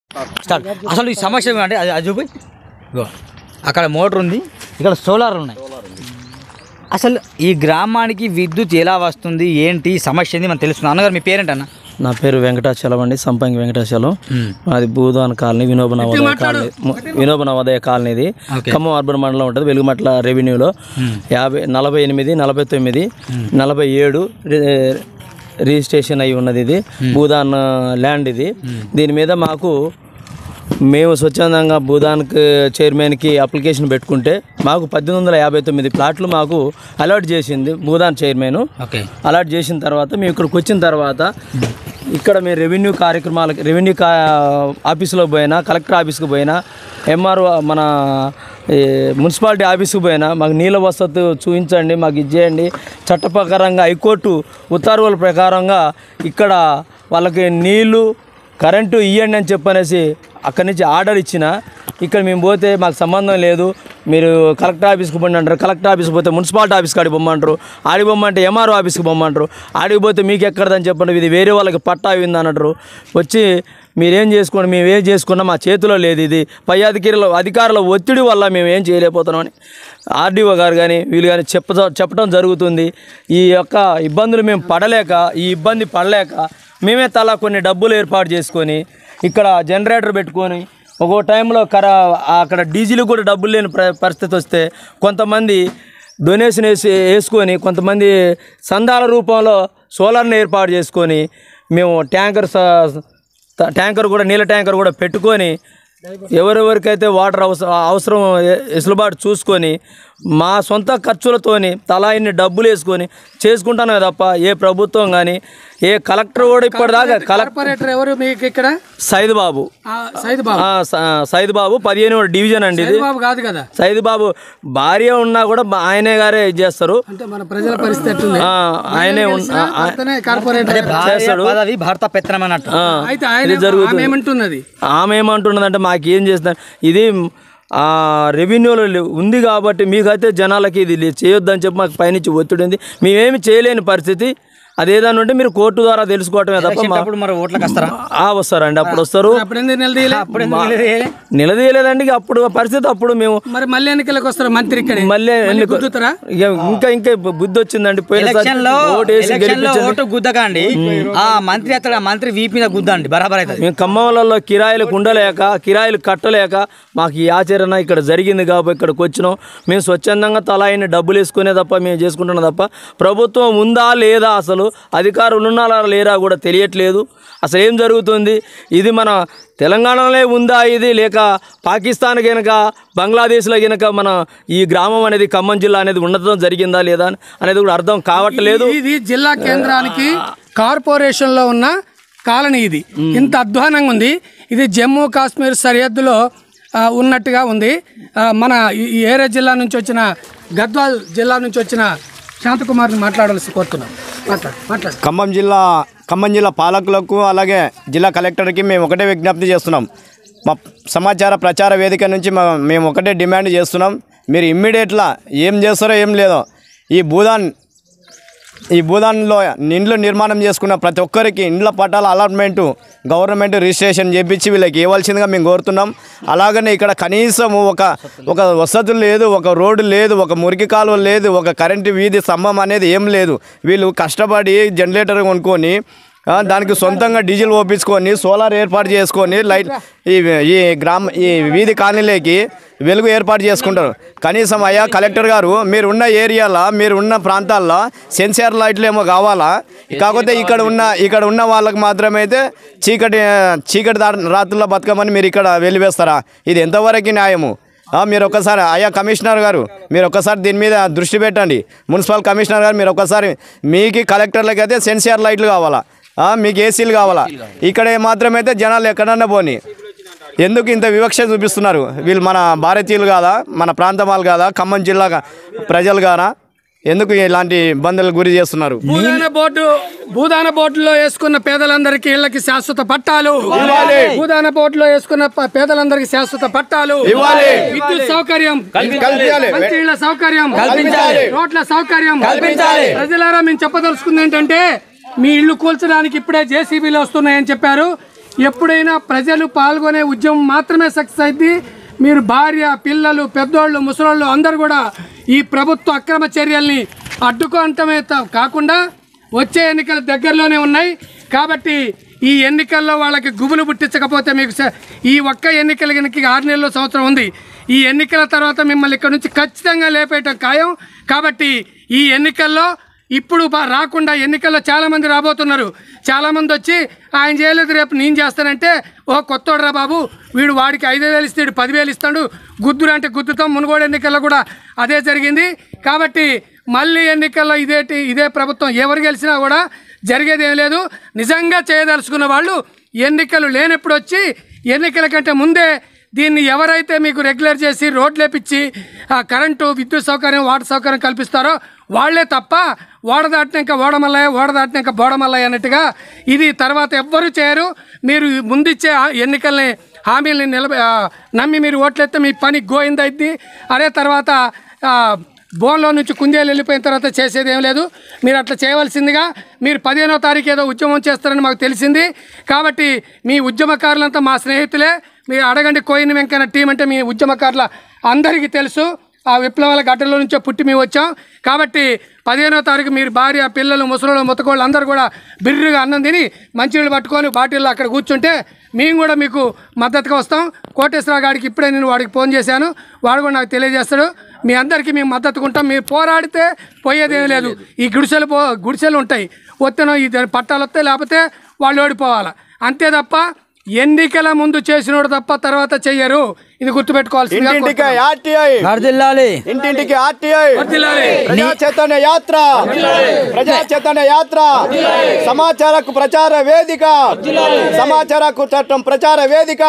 Start అసలు ఈ సమస్య అంటే అది అది చూపి ఇగో అక్కడ మోటార్ ఉంది ఇక్కడ సోలార్ ఉన్నాయి అసలు ఈ గ్రామానికి విద్యుత్ ఎలా వస్తుంది ఏంటి సమస్య ఏంది మనకు తెలుస్తుంది అన్నగారు మీ పేరెంట్ అన్న నా పేరు వెంకటాచలం అండి సంపంగి వెంకటాచలం అది భూదాన్ కాలనీ వినోబ నవోదయ కాలనీ ము- వినోబ నవోదయ కాలనీ ఇది ఓకే. ఖమ్మం అర్బన్ మండలం ఉంటుంది వెలుగుమట్ల రెవెన్యూలో యాభై నలభై ఎనిమిది నలభై తొమ్మిది నలభై ఏడు రి- రిజిస్ట్రేషన్ అయి ఉన్నది ఇది భూదాన్ ల్యాండ్ ఇది దీని మీద మాకు మేము స్వచ్ఛందంగా భూదాన్కి చైర్మన్కి అప్లికేషన్ పెట్టుకుంటే మాకు పద్దెనిమిది వందల యాభై తొమ్మిది ప్లాట్లు మాకు అలాట్ చేసింది భూదాన్ చైర్మన్ ఓకే అలాట్ చేసిన తర్వాత మేము ఇక్కడికి వచ్చిన తర్వాత ఇక్కడ మేము రెవెన్యూ కార్యక్రమాలకి రెవెన్యూ కా ఆఫీసులో పోయినా కలెక్టర్ ఆఫీస్కి పోయినా ఎంఆర్ఓ మన ఈ మున్సిపాలిటీ ఆఫీస్కి పోయినా మాకు నీళ్ళ వసతి చూపించండి మాకు ఇచ్చేయండి చట్ట ప్రకారంగా హైకోర్టు ఉత్తర్వుల ప్రకారంగా ఇక్కడ వాళ్ళకి నీళ్లు కరెంటు ఇవ్వండి అని చెప్పనేసి అక్కడి నుంచి ఆర్డర్ ఇచ్చిన ఇక్కడ మేము పోతే మాకు సంబంధం లేదు మీరు కలెక్టర్ ఆఫీస్కి పోండి అంటారు కలెక్టర్ ఆఫీస్కి పోతే మున్సిపాలిటీ ఆఫీస్కి ఆడికి పొమ్మంటారు ఆడికి పొమ్మంటే ఎంఆర్ఓ ఆఫీస్కి పొమ్మంటారు ఆడికి పోతే మీకు ఎక్కడదని చెప్పండి ఇది వేరే వాళ్ళకి పట్టా అయింది అన్నట్టు వచ్చి మీరేం చేసుకోండి మేము ఏం చేసుకున్నా మా చేతిలో లేదు ఇది పై అధికారుల అధికారుల ఒత్తిడి వల్ల మేము ఏం చేయలేకపోతున్నామని ఆర్డీఓ గారు కానీ వీళ్ళు కానీ చెప్ప చెప్పడం జరుగుతుంది ఈ యొక్క ఇబ్బందులు మేము పడలేక ఈ ఇబ్బంది పడలేక మేమే తలా కొన్ని డబ్బులు ఏర్పాటు చేసుకొని ఇక్కడ జనరేటర్ పెట్టుకొని ఒక్కో టైంలో కర అక్కడ డీజిల్ కూడా డబ్బులు లేని ప్ర- పరిస్థితి వస్తే కొంతమంది డొనేషన్ వేసి వేసుకొని కొంతమంది సందాల రూపంలో సోలార్ని ఏర్పాటు చేసుకొని మేము ట్యాంకర్ స- ట- ట్యాంకర్ కూడా నీళ్ళ ట్యాంకర్ కూడా పెట్టుకొని ఎవరెవరికైతే వాటర్ అవసరం అవసరం ఎ- వెసులుబాటు చూసుకొని మా సొంత ఖర్చులతోని తలా ఇన్ని డబ్బులు వేసుకొని చేసుకుంటాను తప్ప ఏ ప్రభుత్వం కానీ ఏ కలెక్టర్ కూడా ఇప్పటిదాకా కలెక్టర్ కార్పొరేటర్ ఎవరు మీకు ఇక్కడ సైద్ బాబు ఆ, సైద్ బాబు ఆ, స- సైద్ బాబు పదిహేను డివిజన్ అండి ఇది సైద్ బాబు కాదు కదా సైద్ బాబు భార్య ఉన్నా కూడా బా- ఆయనే గారే ఇది చేస్తారు అంటే మన ప్రజల పరిస్థితి ఎట్లుంది ఆ, ఆయనే ఉన్- ఆ, ఆ- అతనే కార్పొరేటర్ భార్య పదవి భర్త పెత్తనం అన్నట్టు ఆ. అయితే ఆయన ఆమె ఏమంటున్నది ఆమె ఏమంటున్నదంటే మాకేం చేస్తాను ఇది ఆ రెవెన్యూలో లే- ఉంది కాబట్టి మీకైతే జనాలకి ఇది లే- చేయొద్దని చెప్పి మాకు పైనుంచి ఒత్తిడి ఉంది మేమేమి చేయలేని పరిస్థితి అదేదాని ఉంటే మీరు కోర్టు ద్వారా తెలుసుకోవటమే తప్ప మా- అప్పుడు మరి ఓట్లకు వస్తారా ఆ వస్తారండి అప్పుడు వస్తారు అప్పుడు ఎందుకు నిలదీయలే అప్పుడు ఎందుకు నిలదీయాలి? నిలదీయలేదండి ఇక అప్పుడు పరిస్థితి అప్పుడు మేము మరి మళ్ళీ ఎన్నికలకు వస్తారు మంత్రి ఇక్కడ మళ్ళీ ఎన్నిక- గుద్దుతారా ఇక ఇంకా ఇంకా బుద్ధి వచ్చిందండి పోయినసారి ఎలక్షన్ లో ఓటు వేసి ఎలక్షన్ లో గెలిపించండి ఓటు గుద్దకండి ఆ మంత్రి అతడు ఆ మంత్రి వీపీ మీద గుద్దండి బరాబర్ అవుతుంది మేము ఖమ్మంలలో కిరాయిలకు ఉండలేక కిరాయిలు కట్టలేక మాకు ఈ ఆచరణ ఇక్కడ జరిగింది కాబట్టి ఇక్కడికి వచ్చినాం మేము స్వచ్ఛందంగా తలా అయిన డబ్బులు వేసుకునే తప్ప మేము చేసుకుంటున్నాం తప్ప ప్రభుత్వం ఉందా లేదా అసలు అధికారులు ఉన్నారా లేరా కూడా తెలియట్లేదు అసలు ఏం జరుగుతుంది ఇది మన తెలంగాణలో ఉందా ఇది లేక పాకిస్తాన్ గనక బంగ్లాదేశ్లో గనక మన ఈ గ్రామం అనేది ఖమ్మం జిల్లా అనేది ఉండటం జరిగిందా లేదా అనేది కూడా అర్థం కావట్లేదు ఇది జిల్లా కేంద్రానికి కార్పొరేషన్ లో ఉన్న కాలనీ ఇది ఇంత అధ్వానంగా ఉంది ఇది జమ్మూ కాశ్మీర్ సరిహద్దులో ఆ, ఉన్నట్టుగా ఉంది ఆ, మన ఈ ఈ ఏరియా జిల్లా నుంచి వచ్చిన గద్వాల్ జిల్లా నుంచి వచ్చిన శాంతకుమార్ని మాట్లాడాల్సి కోరుతున్నాం మాట్లాడు మాట్లాడు ఖమ్మం జిల్లా ఖమ్మం జిల్లా పాలకులకు అలాగే జిల్లా కలెక్టర్కి మేము ఒకటే విజ్ఞప్తి చేస్తున్నాం మా సమాచార ప్రచార వేదిక నుంచి మా మేము ఒకటే డిమాండ్ చేస్తున్నాం మీరు ఇమ్మీడియట్లా ఏం చేస్తారో ఏం లేదో ఈ భూదాన్ ఈ భూదాన్లో ఇండ్లు నిర్మాణం చేసుకున్న ప్రతి ఒక్కరికి ఇండ్ల పట్టాల అలాట్మెంటు గవర్నమెంట్ రిజిస్ట్రేషన్ చేపించి వీళ్ళకి ఇవ్వాల్సిందిగా మేము కోరుతున్నాం అలాగనే ఇక్కడ కనీసం ఒక ఒక వసతులు లేదు ఒక రోడ్డు లేదు ఒక మురికి కాలువ లేదు ఒక కరెంటు వీధి స్తంభం అనేది ఏం లేదు వీళ్ళు కష్టపడి జనరేటర్ కొనుక్కొని ఆ, దానికి సొంతంగా డీజిల్ ఓపించుకొని సోలార్ ఏర్పాటు చేసుకొని లైట్ ఈ ఈ గ్రామ ఈ వీధి కాలనీలోకి వెలుగు ఏర్పాటు చేసుకుంటారు కనీసం అయ్యా కలెక్టర్ గారు మీరు ఉన్న ఏరియాలో మీరు ఉన్న ప్రాంతాల్లో సెన్సార్ లైట్లు ఏమో కావాలా కాకపోతే ఇక్కడ ఉన్న ఇక్కడ ఉన్న వాళ్ళకి మాత్రమే అయితే చీకటి చీకటి దా- రాత్రుల్లో బతకమని మీరు ఇక్కడ వెలివేస్తారా ఇది ఎంతవరకు న్యాయము ఆ, మీరు ఒక్కసారి అయ్యా కమిషనర్ గారు మీరు ఒక్కసారి దీని మీద దృష్టి పెట్టండి మున్సిపల్ కమిషనర్ గారు మీరు ఒక్కసారి మీకు కలెక్టర్లకి అయితే సెన్సార్ లైట్లు కావాలా ఆ, మీకు ఏసీలు కావాలా ఇక్కడ మాత్రమైతే జనాలు ఎక్కడన్నా పోని ఎందుకు ఇంత వివక్ష చూపిస్తున్నారు వీళ్ళు మన భారతీయులు కాదా మన ప్రాంతం వాళ్ళు కాదా ఖమ్మం జిల్లా గా- ప్రజలు కాదా ఎందుకు ఇలాంటి ఇబ్బందులకు గురి చేస్తున్నారు భూదాన బోర్డు భూదాన బోర్డులో వేసుకున్న పేదలందరికీ ఇళ్ళకి శాశ్వత పట్టాలు భూదాన బోర్డులో వేసుకున్న ప- పేదలందరికీ శాశ్వత పట్టాలు ఇవ్వాలి. విద్యుత్ సౌకర్యం కల్పించాలి. మంచినీళ్ళ సౌకర్యం కల్పించాలి. రోడ్ల సౌకర్యం కల్పించాలి. ప్రజలారా మేము చెప్పదలుచుకుంది ఏంటంటే మీ ఇల్లు కూల్చడానికి ఇప్పుడే జేసీబీలు వస్తున్నాయని చెప్పారు ఎప్పుడైనా ప్రజలు పాల్గొనే ఉద్యమం మాత్రమే సక్సెస్ అయింది మీరు భార్య పిల్లలు పెద్దోళ్ళు ముసలోళ్ళు అందరూ కూడా ఈ ప్రభుత్వ అక్రమ చర్యల్ని అడ్డుకోవటమే త- కాకుండా వచ్చే ఎన్నికలు దగ్గరలోనే ఉన్నాయి కాబట్టి ఈ ఎన్నికల్లో వాళ్ళకి గుబులు పుట్టించకపోతే మీకు స- ఈ ఒక్క ఎన్నికల కనుక ఆరు నెలల సంవత్సరం ఉంది ఈ ఎన్నికల తర్వాత మిమ్మల్ని ఇక్కడ నుంచి ఖచ్చితంగా లేపేయటం ఖాయం కాబట్టి ఈ ఎన్నికల్లో ఇప్పుడు బా- రాకుండా ఎన్నికల్లో చాలామంది రాబోతున్నారు చాలామంది వచ్చి ఆయన చేయలేదు రేపు నేను చేస్తానంటే ఓ కొత్తోడరా బాబు వీడు వాడికి ఐదు వేలు ఇస్తాడు పదివేలు ఇస్తాడు గుద్దురు అంటే గుద్దుతాం మునుగోడు ఎన్నికల్లో కూడా అదే జరిగింది కాబట్టి మళ్ళీ ఎన్నికల్లో ఇదేటి ఇదే ప్రభుత్వం ఎవరు గెలిచినా కూడా జరిగేది ఏం లేదు నిజంగా చేయదలుచుకున్న వాళ్ళు ఎన్నికలు లేనప్పుడు వచ్చి ఎన్నికల కంటే ముందే దీన్ని ఎవరైతే మీకు రెగ్యులర్ చేసి రోడ్లు వేపించి ఆ కరెంటు విద్యుత్ సౌకర్యం వాటర్ సౌకర్యం కల్పిస్తారో వాళ్ళే తప్ప ఓడ దాటినాక ఓడమల్లయ్య ఓడ దాటినాక బోడమల్లయ్య అన్నట్టుగా ఇది తర్వాత ఎవ్వరూ చేయరు మీరు ముందిచ్చే ఆ ఎన్నికల్ని హామీల్ని నిలబ ఆ, నమ్మి మీరు ఓట్లెత్తే మీ పని గోయిందైద్ది అదే తర్వాత ఆ, బోన్లో నుంచి కుందేలు వెళ్ళిపోయిన తర్వాత చేసేది ఏం లేదు మీరు అట్లా చేయవలసిందిగా మీరు పదిహేనో తారీఖు ఏదో ఉద్యమం చేస్తారని మాకు తెలిసింది కాబట్టి మీ ఉద్యమకారులంతా మా స్నేహితులే మీరు అడగండి కోయిన వెంకన్న టీం అంటే మీ ఉద్యమకారుల అందరికీ తెలుసు ఆ విప్లవాల గడ్డలో నుంచో పుట్టి మేము వచ్చాం కాబట్టి పదిహేనో తారీఖు మీరు భార్య పిల్లలు ముసలు ముతకోళ్ళు అందరూ కూడా బిర్రుగా అన్నం తిని మంచినీళ్ళు పట్టుకొని బాటిల్లో అక్కడ కూర్చుంటే మేము కూడా మీకు మద్దతుగా వస్తాం కోటేశ్వరరావు గారికి ఇప్పుడే నేను వాడికి ఫోన్ చేశాను వాడు కూడా నాకు తెలియజేస్తాడు మీ అందరికీ మేము మద్దతుగా ఉంటాం మీరు పోరాడితే పోయేదేం లేదు ఈ గుడిసెలు పో గుడిసెలు ఉంటాయి వత్తనో ఈ దాని పట్టాలు వస్తాయి లేకపోతే వాళ్ళు ఓడిపోవాలి అంతే తప్ప ఎన్నికల ముందు చేసినోడు తప్ప తర్వాత చెయ్యరు ఇది గుర్తుపెట్టుకోవాల్సిందిగా ఇంటింటికి కోరుతున్నాం. ఆర్టీఐ వర్దిల్లాలి ఇంటింటికి ఆర్టీఐ వర్ధిల్లాలి. ప్రజా చైతన్య యాత్ర ప్రజా చైతన్య యాత్ర సమాచారకు ప్రచార వేదిక సమాచారకు చట్టం ప్రచార వేదిక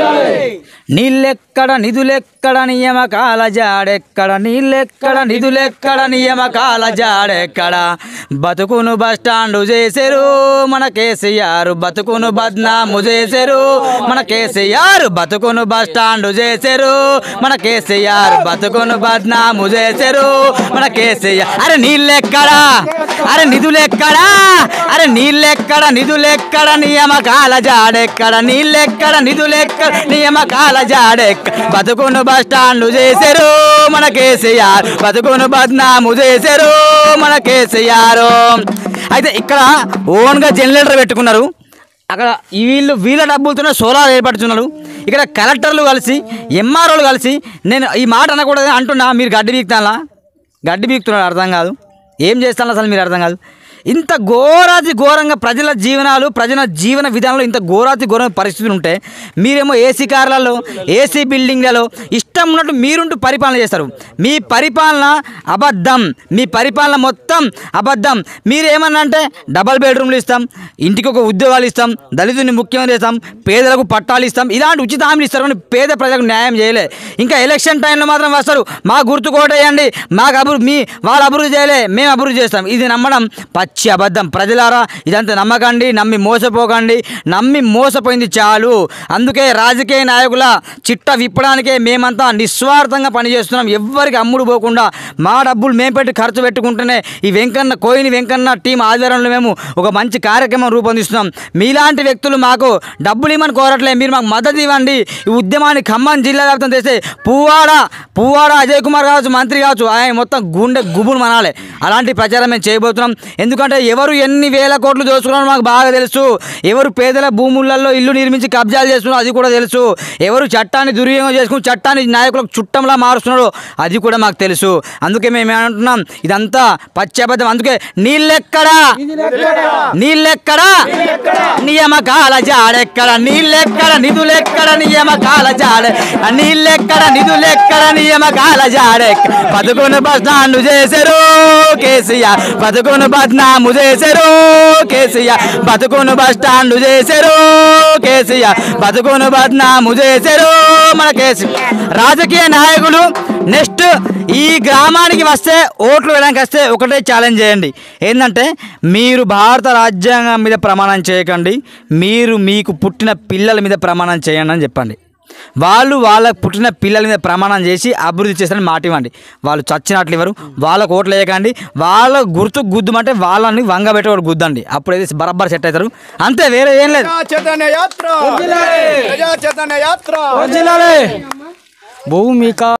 నీళ్ళెక్కడ నిధులెక్కడ నియమకాల జాడెక్కడ నీళ్ళెక్కడ నిధులెక్కడ నియమకాల జాడెక్కడ బతుకును బస్టాండు చేశారు మన కేసీఆర్ బతుకును బద్నాము చేశారు మన కేసీఆర్ బతుకును బస్టాండు చేశారు మన కేసీఆర్ బతుకును బద్నాము చేశారు మన కేసీఆర్ అరే నీళ్ళెక్కడా అరే నిధులెక్కడా అరే నీళ్ళెక్కడ నిధులెక్కడ నియమకాల జాడెక్కడ నీళ్ళెక్కడ నిధులెక్కడ నియమకాల జాడెక్క బతుకును బస్టాండు చేశారు మన కేసీఆర్ బతుకును బద్నాము చేశారు మన కేసీఆర్ అయితే ఇక్కడ ఓన్గా జనరేటర్ పెట్టుకున్నారు అక్కడ ఈ వీళ్ళు వీళ్ళ డబ్బులతోనే సోలార్ ఏర్పడుతున్నారు ఇక్కడ కలెక్టర్లు కలిసి ఎంఆర్ఓలు కలిసి నేను ఈ మాట అనకూడదు అంటున్నా మీరు గడ్డి బీక్తానా గడ్డి బీక్తున్నారు అర్థం కాదు ఏం చేస్తాను అసలు మీరు అర్థం కాదు ఇంత ఘోరాతి ఘోరంగా ప్రజల జీవనాలు ప్రజల జీవన విధానంలో ఇంత ఘోరాతి ఘోరమైన పరిస్థితులు ఉంటే మీరేమో ఏసీ కార్లలో ఏసీ బిల్డింగ్లలో ఇష్టం ఉన్నట్టు మీరుంటూ పరిపాలన చేస్తారు మీ పరిపాలన అబద్ధం మీ పరిపాలన మొత్తం అబద్ధం మీరు ఏమన్నా అంటే డబల్ బెడ్రూమ్లు ఇస్తాం ఇంటికి ఒక ఉద్యోగాలు ఇస్తాం దళితుని ముఖ్యమంత్రి చేస్తాం పేదలకు పట్టాలు ఇస్తాం ఇలాంటి ఉచిత హామీలు ఇస్తారు కానీ పేద ప్రజలకు న్యాయం చేయలే ఇంకా ఎలక్షన్ టైంలో మాత్రం వస్తారు మా గుర్తు కోటేయండి మాకు అభివృద్ధి మీ వాళ్ళు అభివృద్ధి చేయలే మేము అభివృద్ధి చేస్తాం ఇది నమ్మడం పచ్చి అబద్ధం ప్రజలారా ఇదంతా నమ్మకండి నమ్మి మోసపోకండి నమ్మి మోసపోయింది చాలు అందుకే రాజకీయ నాయకుల చిట్ట విప్పడానికే మేమంతా నిస్వార్థంగా పనిచేస్తున్నాం ఎవ్వరికి అమ్ముడు పోకుండా మా డబ్బులు మేము పెట్టి ఖర్చు పెట్టుకుంటూనే ఈ వెంకన్న కోయిని వెంకన్న టీం ఆధ్వర్యంలో మేము ఒక మంచి కార్యక్రమం రూపొందిస్తున్నాం మీలాంటి వ్యక్తులు మాకు డబ్బులు ఇవ్వమని కోరట్లే మీరు మాకు మద్దతు ఇవ్వండి ఈ ఉద్యమాన్ని ఖమ్మం జిల్లా వ్యాప్తం చేస్తే పువ్వాడ పువ్వాడ అజయ్ కుమార్ కావచ్చు మంత్రి కావచ్చు ఆయన మొత్తం గుండె గుబులు మనాలి అలాంటి ప్రచారం మేము చేయబోతున్నాం ఎందుకంటే ఎవరు ఎన్ని వేల కోట్లు దోచుకున్నారో మాకు బాగా తెలుసు ఎవరు పేదల భూములలో ఇల్లు నిర్మించి కబ్జాలు చేస్తున్నారో అది కూడా తెలుసు ఎవరు చట్టాన్ని దుర్వినియోగం చేసుకుని చట్టాన్ని నాయకులకు చుట్టంలా మారుస్తున్నారో అది కూడా మాకు తెలుసు అందుకే మేము ఏమంటున్నాం ఇదంతా పశ్చాబద్ధం అందుకే నీళ్ళెక్కడా నీళ్ళెక్కడా నియమకాల జాడెక్కడ నీళ్ళెక్కడ నిధులెక్కడ నియమకాల జాడే నీళ్ళెక్కడ నిధులెక్కడ నియమకాల జాడే బతుకును బస్టాండు చేశారు కేసీఆర్ బతుకును బద్నాము చేశారు కేసీఆర్ బతుకును బస్టాండు చేశారు కేసీఆర్ బతుకును బద్నాము చేశారు మన కేసీ రాజకీయ నాయకులు నెక్స్ట్ ఈ గ్రామానికి వస్తే ఓట్లు వేయడానికి వస్తే ఒకటే ఛాలెంజ్ చేయండి ఏంటంటే మీరు భారత రాజ్యాంగం మీద ప్రమాణం చేయకండి మీరు మీకు పుట్టిన పిల్లల మీద ప్రమాణం చేయండి అని చెప్పండి వాళ్ళు వాళ్ళ పుట్టిన పిల్లల మీద ప్రమాణం చేసి అభివృద్ధి చేస్తారని మాట ఇవ్వండి వాళ్ళు చచ్చినట్లు ఇవ్వరు వాళ్ళకు ఓట్లు వేయకండి వాళ్ళ గుర్తు గుద్దుమంటే వాళ్ళని వంగబెట్టేవాడు గుద్దండి అప్పుడైతే బరబ్బర్ సెట్ అవుతారు అంతే వేరే ఏం లేదు ప్రజా చైతన్య యాత్ర ప్రజా చైతన్య యాత్ర భూమిక